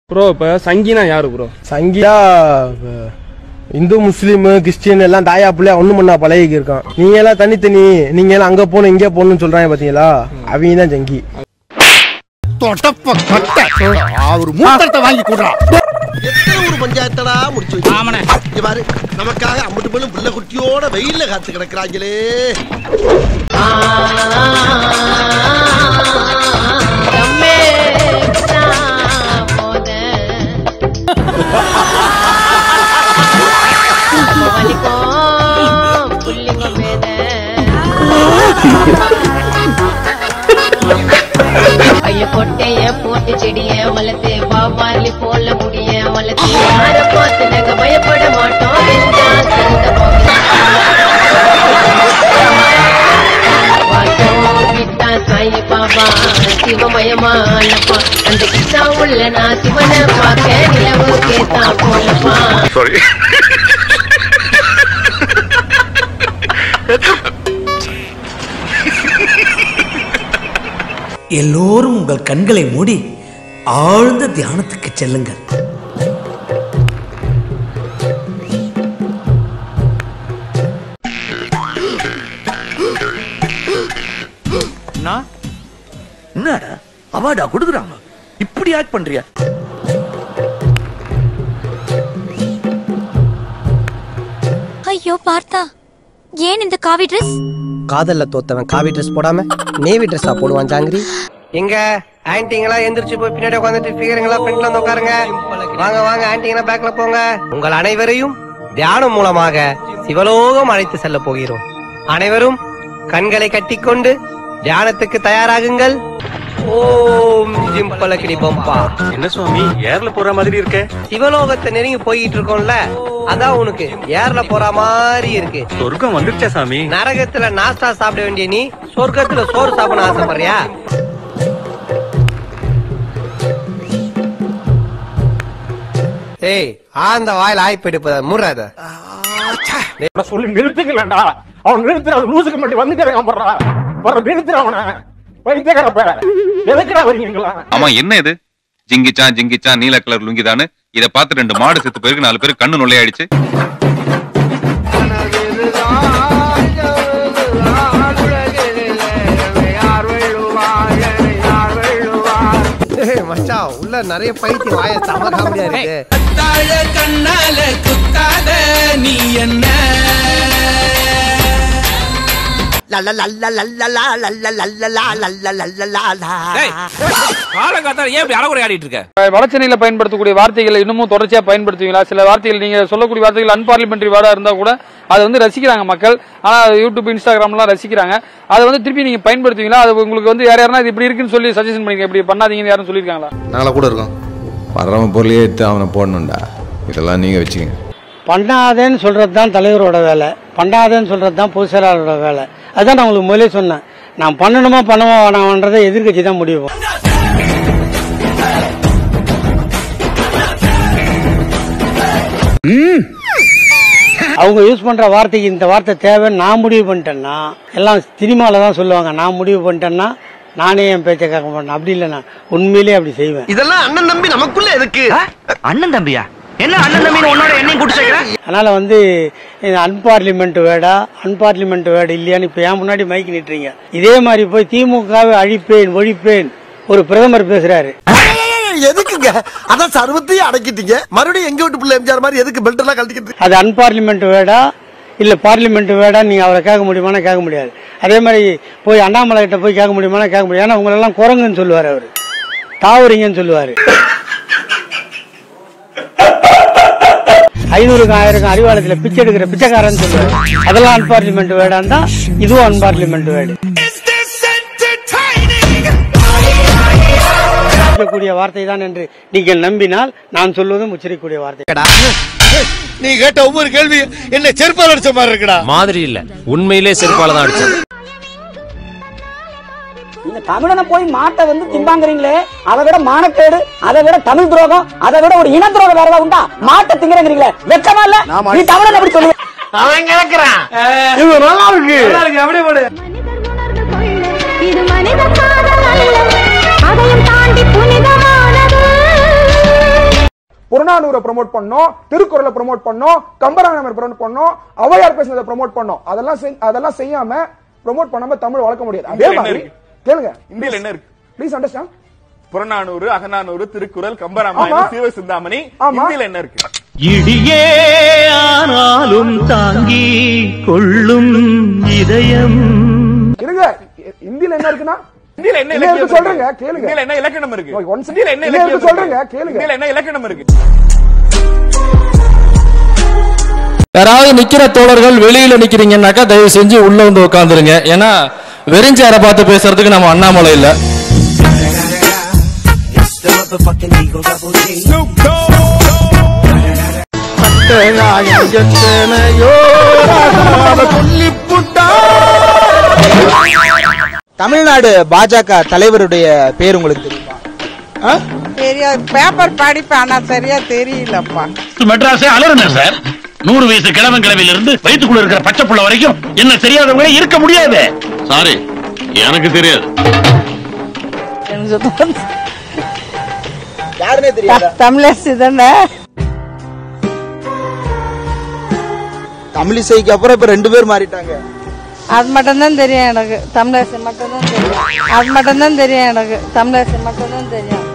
Bro இப்போ சங்கினா யாரு ப்ரோ சங்கியா அஹ், இந்து முஸ்லீம் கிறிஸ்டியன் எல்லாம் தாயா பிள்ளையா ஒண்ணு மண்ணா பழகி இருக்கான் நீங்க எல்லாம் தனித்தனி நீங்க எல்லாம் அங்க போகணும் இங்க போகணும்னு சொல்றாங்க பாத்தீங்களா அவங்க தான் சங்கி தொட்டப்ப கட்ட ஒரு மூத்தத்தை வாங்கி கொடுறா எத்தனை ஒரு பஞ்சாயத்தடா முடிச்சு வச்சு இங்க பாரு நமக்காக அம்பட்டு பெண்ணும் புள்ள குட்டியோட வெயில்ல காத்து கிடக்குறாங்களே ஐய கொட்டைய போட்டு செடிய வளர்த்து பாபாலி போல முடிய வளர்த்து யார பார்த்து நாங்க பயப்பட மாட்டோம் வெஞ்சா சந்த கிட்டா சாய் பாபா சிவமயமானப்பா அந்த கிட்டா உள்ள நான் சிவனை பார்க்க நிலவு கேட்டா போலப்பா எல்லோரும் உங்கள் கண்களை மூடி ஆழ்ந்த தியானத்துக்கு செல்லுங்கள் என்னடா அவார்டா கொடுக்குறாங்க இப்படி ஆக்ட் பண்றியா ஐயோ பார்த்தா ஏன் இந்த காவி ட்ரெஸ் காதல்ல தோத்தவன் காவி ட்ரெஸ் போடாம நேவி ட்ரெஸ்ஸா போடுவான் ஜாங்கிரி எங்க ஆன்டிங்களா எந்திரிச்சு போய் பின்னாடி உட்காந்துட்டு ஃபிகருங்களா ஃப்ரண்ட்ல வந்து உட்காருங்க வாங்க வாங்க ஆன்டிங்களா பேக்ல போங்க உங்கள் அனைவரையும் தியானம் மூலமாக சிவலோகம் அழைத்து செல்ல போகிறோம் அனைவரும் கண்களை கட்டிக்கொண்டு தியானத்துக்கு தயாராகுங்கள் ஓம் ஜிம்பலக்கிடி பம்பா என்ன சுவாமி ஏர்ல போற மாதிரி இருக்க சிவலோகத்தை நெருங்கி போயிட்டு இருக்கோம்ல அதான் உனக்கு ஏர்ல போற மாதிரி இருக்கு சொர்க்கம் வந்துருச்சா சாமி நரகத்துல நாஸ்டா சாப்பிட வேண்டிய நீ சொர்க்கத்துல சோறு சாப்பிட ஆசைப்படுறியா ஏய் ஆந்த வாயில ஆய் போயிட்டு முறாத சொல்லி நிறுத்துக்கலடா அவன் நிறுத்துற லூசுக்கு மட்டும் வந்துக்கிறேன் போடுறா வர நிறுத்துற அவனை வைத்தியக்காரப்ப எதுக்குடா வரீங்களா ஆமா என்ன இது ஜிங்கிச்சான் ஜிங்கிச்சான் நீல கலர் லுங்கிதான்னு இத பார்த்து ரெண்டு மாடு செத்து பேருக்கு நாலு பேருக்கு கண்ணு நுழையாயிடுச்சு மச்சான் உள்ள நிறைய பைத்தியம் வாய தம காமெடியா இருக்கு கண்ணால குத்தாத நீ என்ன காலங்காத்தால ஏன் இப்படி அறகுறை ஆடிட்டு இருக்க வடச்சென்னையில பயன்படுத்தக்கூடிய வார்த்தைகளை இன்னமும் தொடர்ச்சியா பயன்படுத்துவீங்களா சில வார்த்தைகள் நீங்க சொல்லக்கூடிய வார்த்தைகள் அன்பார்லிமெண்டரி வேர்டா இருந்தா கூட அதை வந்து ரசிக்கிறாங்க மக்கள் ஆனா யூடியூப் இன்ஸ்டாகிராம்லாம் ரசிக்கிறாங்க அதை வந்து திருப்பி நீங்க பயன்படுத்துவீங்களா அது உங்களுக்கு வந்து யார் யாருன்னா இது இப்படி இருக்குன்னு சொல்லி சஜஷன் பண்ணீங்க இப்படி பண்ணாதீங்கன்னு யாரும் சொல்லியிருக்காங்களா நாங்களா கூட இருக்கோம் வர்றவன் பொருளையே எடுத்து அவனை போடணும்டா இதெல்லாம் நீங்க வச்சுக்கங்க பண்ணாதேன்னு சொல்றது தான் தலைவரோட வேலை பண்ணாதேன்னு சொல்றது தான் பொதுச் செயலாளரோட வேலை அதான் நான் உங்களுக்கு முதலே சொன்னேன் நான் பண்ணணுமா பண்ணவா வேணாமன்றதை எதிர்கட்சி தான் முடிவு அவங்க யூஸ் பண்ற வார்த்தைக்கு இந்த வார்த்தை தேவைன்னு நான் முடிவு பண்ணிட்டேன்னா எல்லாம் சினிமால தான் சொல்லுவாங்க நான் முடிவு பண்ணிட்டேன்னா நானே என் பேச்சை கேட்க மாட்டேன் அப்படி இல்லை நான் உண்மையிலேயே அப்படி செய்வேன் இதெல்லாம் அண்ணன் தம்பி நமக்குள்ள எதுக்கு அண்ணன் தம்பியா என்ன அண்ணன் தம்பி உன்னோட என்னையும் கூட்டு சேர்க்கிறேன் அதனால வந்து அன்பார்லிமெண்ட் வேர்டா அன்பார்லிமெண்ட் வேர்டு இல்லையான்னு இப்ப ஏன் முன்னாடி மைக் நிட்டுறீங்க இதே மாதிரி போய் திமுகவை அழிப்பேன் ஒழிப்பேன் ஒரு பிரதமர் பேசுறாரு எதுக்குங்க அதான் சர்வத்தையும் அடக்கிட்டீங்க மறுபடியும் எங்க வீட்டு பிள்ளை எம்ஜிஆர் மாதிரி எதுக்கு பெல்ட் எல்லாம் கழட்டிக்கிட்டு அது அன்பார்லிமெண்ட் வேர்டா இல்ல பார்லிமெண்ட் வேர்டா நீங்க அவரை கேட்க முடியுமானா கேட்க முடியாது அதே மாதிரி போய் அண்ணாமலை கிட்ட போய் கேட்க முடியுமானா கேட்க முடியாது ஏன்னா உங்களெல்லாம் குரங்குன்னு சொல்லுவாரு அவரு தாவரிங்கன்னு சொல்லுவாரு ஐநூறுக்கு ஆயிரம் அறிவாலயத்துல பிச்சை எடுக்கிற பிச்சைக்காரன்னு சொல்லுவாரு அதெல்லாம் அன்பார்லிமெண்ட் வேர்டா இருந்தா இதுவும் அன்பார்லிமெண்ட் வேர்டு உச்சரிக்கக்கூடிய வார்த்தை தான் என்று நீங்கள் நம்பினால் நான் சொல்வதும் உச்சரிக்கக்கூடிய வார்த்தை நீ கேட்ட ஒவ்வொரு கேள்வி என்ன செருப்பால் அடிச்ச மாதிரி இருக்குடா மாதிரி இல்ல உண்மையிலே செருப்பால தான் அடிச்சது நீங்க தமிழனை போய் மாட்டை வந்து திம்பாங்கிறீங்களே அதை விட மானக்கேடு அதை விட தமிழ் துரோகம் அதை விட ஒரு இன துரோகம் வேற ஏதாவது உண்டா மாட்டை திங்கிறீங்களே வெக்கமா இல்ல நீ தமிழன் எப்படி சொல்லுவ அவன் கிடக்குறான் இது நல்லா இருக்கு இது மனித காதல் அல்ல அதையும் தாண்டி புனிதமானது அகநானூரை ப்ரோமோட் பண்ணோம் திருக்குறளை ப்ரோமோட் பண்ணோம் கம்பராமாயணம் ப்ரோமோட் பண்ணோம் ஔவையார் பேசுனதை ப்ரோமோட் பண்ணோம் அதெல்லாம் செய்- அதெல்லாம் செய்யாம ப்ரோமோட் பண்ணாம தமிழ் வளர்க்க முடியாது அதே இந்தியால என்ன மாதிரி இருக்கு? கேளுங்க இந்தியால என்ன இருக்கு ப்ளீஸ் அண்டர்ஸ்டாண்ட் புறநானூறு அகநானூறு திருக்குறள் ஆமா. கம்பராமாயணம் சீவ சிந்தாமணி ஆமா. இந்தியில என்ன இருக்கு இடியே ஆனாலும் தாங்கி கொள்ளும் இதயம் இருங்க இ- இந்தியில என்ன இருக்குன்னா இந்தியில என்ன இந்தியில இலக்கியம் இருக்கு சொல்றேங்க இருக்கு? கேளுங்க இந்தியில என்ன இலக்கணம் இருக்கு Okay, one second. இந்தியில என்ன இந்தியில இலக்கியம் இருக்கு சொல்றேங்க, இருக்கு? கேளுங்க. இந்தியில என்ன இலக்கணம் இருக்கு யாராவது நிக்கிற தோழர்கள் வெளியில நிக்கிறீங்கன்னாக்கா தயவு செஞ்சு உள்ள வந்து உட்காந்துருங்க ஏன்னா வெறிஞ்சார பார்த்து பேசுறதுக்கு நம்ம அண்ணாமலை இல்ல தமிழ்நாடு பாஜக தலைவருடைய பேர் உங்களுக்கு தெரியுமா தெரியாது பேப்பர் படிப்பேன் ஆனா சரியா தெரியலப்பா மெட்ராஸே அலறுன சார் நூறு வயசு கிழவன் கிழவில இருந்து வயிற்றுக்குள்ள இருக்கிற பச்சை புள்ள வரைக்கும் என்ன தெரியாதவங்க இருக்க முடியாது சாரி எனக்கு தெரியாது யாருன்னே தெரியாதா தமிழரசு தானே தமிழிசைக்கு அப்புறம் இப்ப ரெண்டு பேர் மாறிட்டாங்க அது மட்டும்தான் தெரியும் எனக்கு தமிழரசு மட்டும்தான் தெரியும் அது மட்டும்தான் தெரியும் எனக்கு தமிழரசு மட்டும்தான் தெரியும்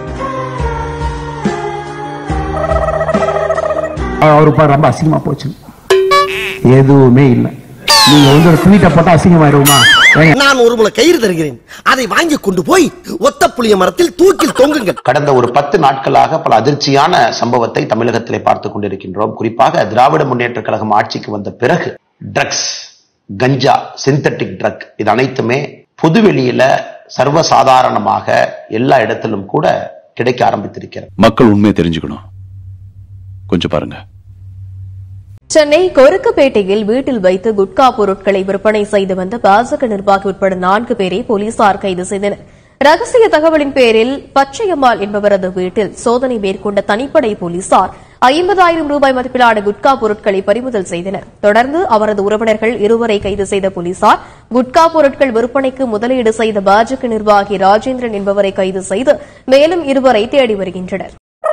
அவருக்கு ரொம்ப அசிங்கமா போச்சு எதுவுமே இல்ல நீங்க வந்து ஒரு ட்வீட்டை போட்டா அசிங்கமாயிருமா ஏங்க, நான் ஒரு முளை கயிறு தருகிறேன் அதை வாங்கி கொண்டு போய் ஒத்த புளிய மரத்தில் தூக்கில் தொங்குங்கள் கடந்த ஒரு பத்து நாட்களாக பல அதிர்ச்சியான சம்பவத்தை தமிழகத்திலே பார்த்துக் கொண்டிருக்கின்றோம் குறிப்பாக திராவிட முன்னேற்ற கழகம் ஆட்சிக்கு வந்த பிறகு ட்ரக்ஸ் கஞ்சா சிந்தட்டிக் ட்ரக் இது அனைத்துமே பொதுவெளியில சர்வசாதாரணமாக எல்லா இடத்திலும் கூட கிடைக்க ஆரம்பித்திருக்கிறது மக்கள் உண்மையை தெரிஞ்சுக்கணும் கொஞ்சம் பாருங்க சென்னை கொருக்குப்பேட்டையில் வீட்டில் வைத்து குட்கா பொருட்களை விற்பனை செய்து வந்த பாஜக நிர்வாகி உட்பட நான்கு பேரை போலீசார் கைது செய்தனர் ரகசிய தகவலின் பேரில் பச்சையம்மாள் என்பவரது வீட்டில் சோதனை மேற்கொண்ட தனிப்படை போலீசார் ஐம்பதாயிரம் ரூபாய் மதிப்பிலான குட்கா பொருட்களை பறிமுதல் செய்தனர் தொடர்ந்து அவரது உறவினர்கள் இருவரை கைது செய்த போலீசார் குட்கா பொருட்கள் விற்பனைக்கு முதலீடு செய்த பாஜக நிர்வாகி ராஜேந்திரன் என்பவரை கைது செய்து மேலும் இருவரை தேடி வருகின்றனர்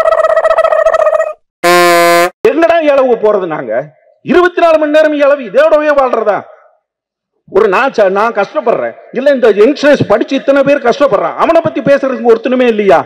என்னடா இளவு போறது நாங்க இருபத்தி நாலு மணி நேரம் இளவு இதோடவே வாழ்றதா ஒரு நான் ச- நான் கஷ்டப்படுறேன் இல்ல இந்த யங்ஸ்டர்ஸ் படிச்சு இத்தனை பேர் கஷ்டப்படுறான் அவனை பத்தி பேசுறதுக்கு ஒருத்தனுமே இல்லையா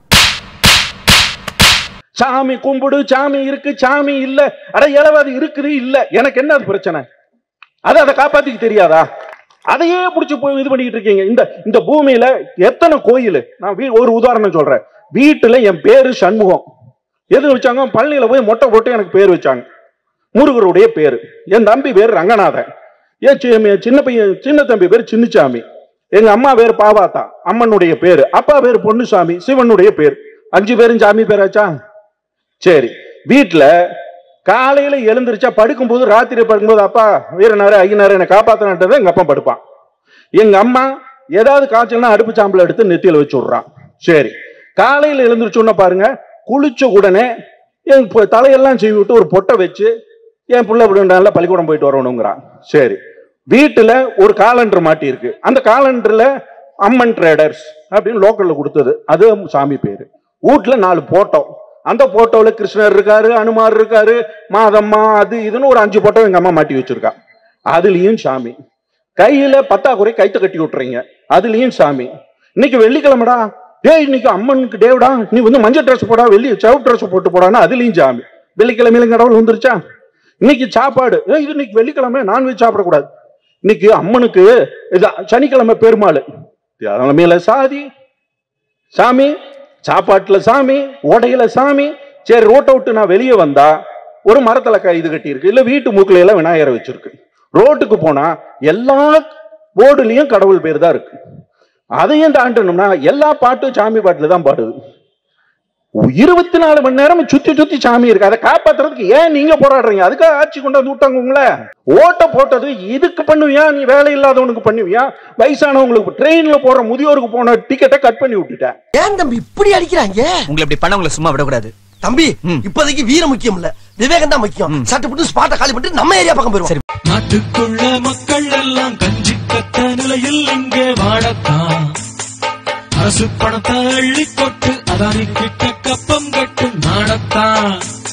சாமி கும்பிடு சாமி இருக்கு சாமி இல்ல அட இளவு அது இருக்குது இல்ல எனக்கு என்ன அது பிரச்சனை அது அதை காப்பாத்திக்க தெரியாதா அதையே புடிச்சு போய் இது பண்ணிட்டு இருக்கீங்க இந்த இந்த பூமியில எத்தனை கோயில் நான் வீ- ஒரு உதாரணம் சொல்றேன் வீட்டுல என் பேரு சண்முகம் எது வச்சாங்க பழனியில போய் மொட்டை போட்டு எனக்கு பேர் வச்சாங்க முருகருடைய பேரு என் தம்பி பேர் ரங்கநாதன் என் சி- என் சின்ன பையன் சின்ன தம்பி பேர் சின்னசாமி எங்க அம்மா பேர் பாவாத்தா அம்மனுடைய பேரு அப்பா பேர் பொன்னுசாமி சிவனுடைய பேர் அஞ்சு பேரும் சாமி பேராச்சா சரி வீட்டுல காலையில எழுந்திருச்சா படுக்கும்போது ராத்திரி படுக்கும்போது அப்பா வீரனாரு ஐயனாரு என்னை காப்பாத்தினது எங்க அப்பா படுப்பான் எங்க அம்மா ஏதாவது காய்ச்சல்னா அடுப்பு சாம்பல் எடுத்து நெத்தியில வச்சு விடுறான் சரி காலையில எழுந்திருச்சோன்னா பாருங்க குளிச்ச உடனே என் பு- தலையெல்லாம் செய்வி விட்டு ஒரு பொட்டை வச்சு என் பிள்ளை இப்படி நல்லா பள்ளிக்கூடம் போயிட்டு வரணுங்கிறான் சரி வீட்டுல ஒரு காலண்டர் மாட்டி இருக்கு அந்த காலண்டர்ல அம்மன் ட்ரேடர்ஸ் அப்படின்னு லோக்கல்ல கொடுத்தது அது சாமி பேரு வீட்டுல நாலு போட்டோ அந்த போட்டோல கிருஷ்ணர் இருக்காரு அனுமார் இருக்காரு மாதம்மா அது இதுன்னு ஒரு அஞ்சு போட்டோ எங்க அம்மா மாட்டி வச்சிருக்கா அதுலயும் சாமி கையில பத்தாக்குறை கைத்த கட்டி விட்டுறீங்க அதுலயும் சாமி இன்னைக்கு வெள்ளிக்கிழமைடா டேய் இன்னைக்கு அம்மனுக்கு டேவிடா நீ வந்து மஞ்சள் ட்ரெஸ் போடா வெள்ளி சிவப்பு ட்ரெஸ் போட்டு போடான்னு அதுலயும் சாமி வெள்ளிக்கிழமையில கடவுள் வந்துருச்சா இன்னைக்கு சாப்பாடு ஏய், இது இன்னைக்கு வெள்ளிக்கிழமை நான்வெஜ் சாப்பிடக்கூடாது இன்னைக்கு அம்மனுக்கு இது சனிக்கிழமை பெருமாள் தலைமையில சாதி சாமி சாப்பாட்டுல சாமி ஓடையில சாமி சரி ரோட்டை விட்டு நான் வெளியே வந்தா ஒரு மரத்துல க- இது கட்டி இருக்கு இல்ல வீட்டு மூக்குல எல்லாம் விநாயகரை வச்சிருக்கு ரோட்டுக்கு போனா எல்லா போர்டுலயும் கடவுள் பேர் தான் இருக்கு அதையும் தாண்டணும்னா எல்லா பாட்டும் சாமி பாட்டுல தான் பாடுது இருபத்தி நாலு மணி நேரம் சுத்தி சுத்தி சாமி இருக்கு அதை காப்பாத்துறதுக்கு ஏன் நீங்க போராடுறீங்க அதுக்காக ஆட்சி கொண்டு வந்து விட்டாங்க உங்களை ஓட்ட போட்டது இதுக்கு பண்ணுவியா நீ வேலை இல்லாதவனுக்கு பண்ணுவியா வயசானவங்களுக்கு ட்ரெயின்ல போற முதியோருக்கு போன டிக்கெட்டை கட் பண்ணி விட்டுட்ட ஏன் தம்பி இப்படி அடிக்கிறாங்க உங்களை இப்படி பண்ணவங்களை சும்மா விடக்கூடாது தம்பி இப்போதைக்கு வீரம் முக்கியம் இல்ல விவேகம் தான் முக்கியம் சட்டு புட்டு ஸ்பாட்டை காலி பண்ணிட்டு நம்ம ஏரியா பக்கம் போயிருவோம் நாட்டுக்குள்ள மக்கள் எல்லாம் கஞ்சி கத்த நிலையில் இங்கே வாழத்தான் அரசு பணத்தை அள்ளி கொட்டு அதானி கிட்ட கப்பம் கட்டு நாடத்தான்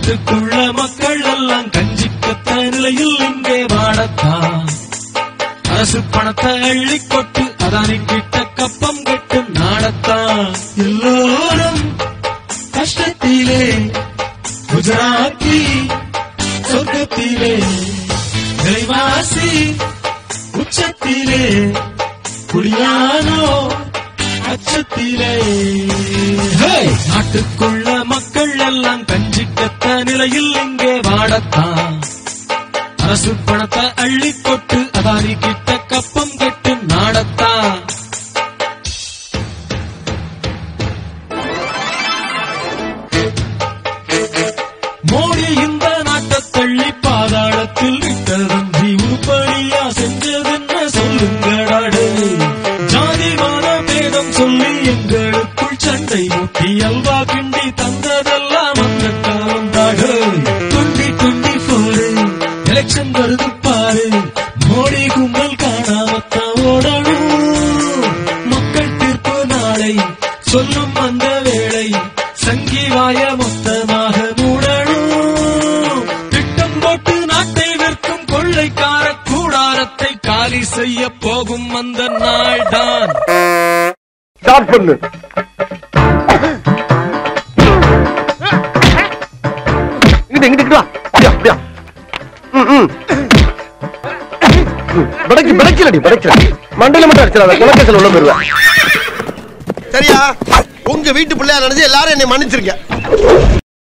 நாட்டுக்குள்ள மக்கள் எல்லாம் கஞ்சி கத்த நிலையில் இங்கே வாழத்தான் அரசு பணத்தை அள்ளி கொட்டு அதானி கிட்ட கப்பம் கட்டு நாடத்தான் எல்லோரும் கஷ்டத்திலே குஜராத்தி சொர்க்கத்திலே விலைவாசி உச்சத்திலே குடியானோ அச்சத்திலே ஹே! நாட்டுக்குள்ள மக்கள் எல்லாம் கஞ்சி கத்த நிலையில் இங்கே வாடத்தான் அரசு பணத்தை அள்ளி கொட்டு அதாரி கிட்ட கப்பம் கட்டு நாடத்தான் மோடி இந்த நாட்டை தள்ளி பாதாளத்தில் விட்டதன்றி உருப்படியா செஞ்சதென்ன சொல்லுங்கடாடு ஜாதி மத பேதம் சொல்லி எங்களுக்குள் சண்டை மூட்டி அல்வா கிண்டி தந்ததெல்லாம் அந்த காலம் தாடு டுவெண்டி டுவெண்டி போரு எலெக்ஷன் வருது பாரு மோடி கும்பல் காணாமத்தான் ஓடணும் மக்கள் தீர்ப்பு நாளை சொல்லும் அந்த வேளை சங்கிவாய மொத்தமாக மூடணும் திட்டம் போட்டு நாட்டை விற்கும் கொள்ளைக்கார கூடாரத்தை காலி செய்ய போகும் அந்த நாள்தான் ஸ்டார்ட் பண்ணு இங்கிட்டு இங்கிட்டு வா அப்படியா அப்படியா ம், ம். ம், படைக்கு படைக்கலடி படைக்கல மண்டையில மட்டும் அடிச்சிடாத குலக்கேசல் உள்ள போயிருவேன் சரியா உங்க வீட்டு பிள்ளையா நினைச்சு எல்லாரும் என்னை மன்னிச்சிருக்க